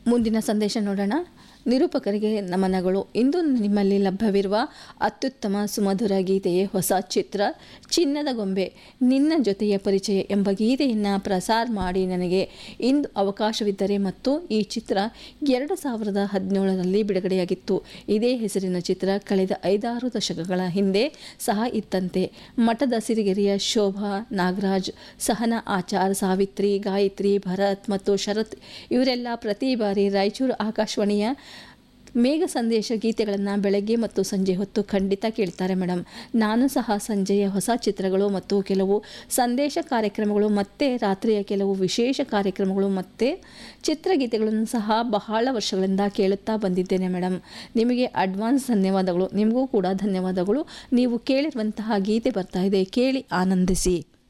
ಮುಂದಿನ ಸಂದೇಶ ನೋಡೋಣ ನಿರೂಪಕರಿಗೆ ನಮನಗಳು ಇಂದು ನಿಮ್ಮಲ್ಲಿ ಲಭ್ಯವಿರುವ ಅತ್ಯುತ್ತಮ ಸುಮಧುರ ಗೀತೆಯೇ ಹೊಸ ಚಿತ್ರ ಚಿನ್ನದ ಗೊಂಬೆ ನಿನ್ನ ಜೊತೆಯ ಪರಿಚಯ ಎಂಬ ಗೀತೆಯನ್ನು ಪ್ರಸಾರ ಮಾಡಿ ನನಗೆ ಇಂದು ಅವಕಾಶವಿದ್ದರೆ ಮತ್ತು ಈ ಚಿತ್ರ ಎರಡು ಸಾವಿರದ ಹದಿನೇಳರಲ್ಲಿ ಬಿಡುಗಡೆಯಾಗಿತ್ತು ಇದೇ ಹೆಸರಿನ ಚಿತ್ರ ಕಳೆದ ಐದಾರು ದಶಕಗಳ ಹಿಂದೆ ಸಹ ಇತ್ತಂತೆ ಮಠದ ಸಿರಿಗೆರೆಯ ಶೋಭಾ ನಾಗರಾಜ್ ಸಹನಾ ಆಚಾರ್ ಸಾವಿತ್ರಿ ಗಾಯತ್ರಿ ಭರತ್ ಮತ್ತು ಶರತ್ ಇವರೆಲ್ಲ ಪ್ರತಿ ಬಾರಿ ರಾಯಚೂರು ಆಕಾಶವಾಣಿಯ ಮೇಘ ಸಂದೇಶ ಗೀತೆಗಳನ್ನು ಬೆಳಗ್ಗೆ ಮತ್ತು ಸಂಜೆ ಹೊತ್ತು ಖಂಡಿತ ಕೇಳ್ತಾರೆ ಮೇಡಮ್ ನಾನು ಸಹ ಸಂಜೆಯ ಹೊಸ ಚಿತ್ರಗಳು ಮತ್ತು ಕೆಲವು ಸಂದೇಶ ಕಾರ್ಯಕ್ರಮಗಳು ಮತ್ತು ರಾತ್ರಿಯ ಕೆಲವು ವಿಶೇಷ ಕಾರ್ಯಕ್ರಮಗಳು ಮತ್ತು ಚಿತ್ರಗೀತೆಗಳನ್ನು ಸಹ ಬಹಳ ವರ್ಷಗಳಿಂದ ಕೇಳುತ್ತಾ ಬಂದಿದ್ದೇನೆ ಮೇಡಮ್ ನಿಮಗೆ ಅಡ್ವಾನ್ಸ್ ಧನ್ಯವಾದಗಳು ನಿಮಗೂ ಕೂಡ ಧನ್ಯವಾದಗಳು ನೀವು ಕೇಳಿರುವಂತಹ ಗೀತೆ ಬರ್ತಾ ಇದೆ ಕೇಳಿ ಆನಂದಿಸಿ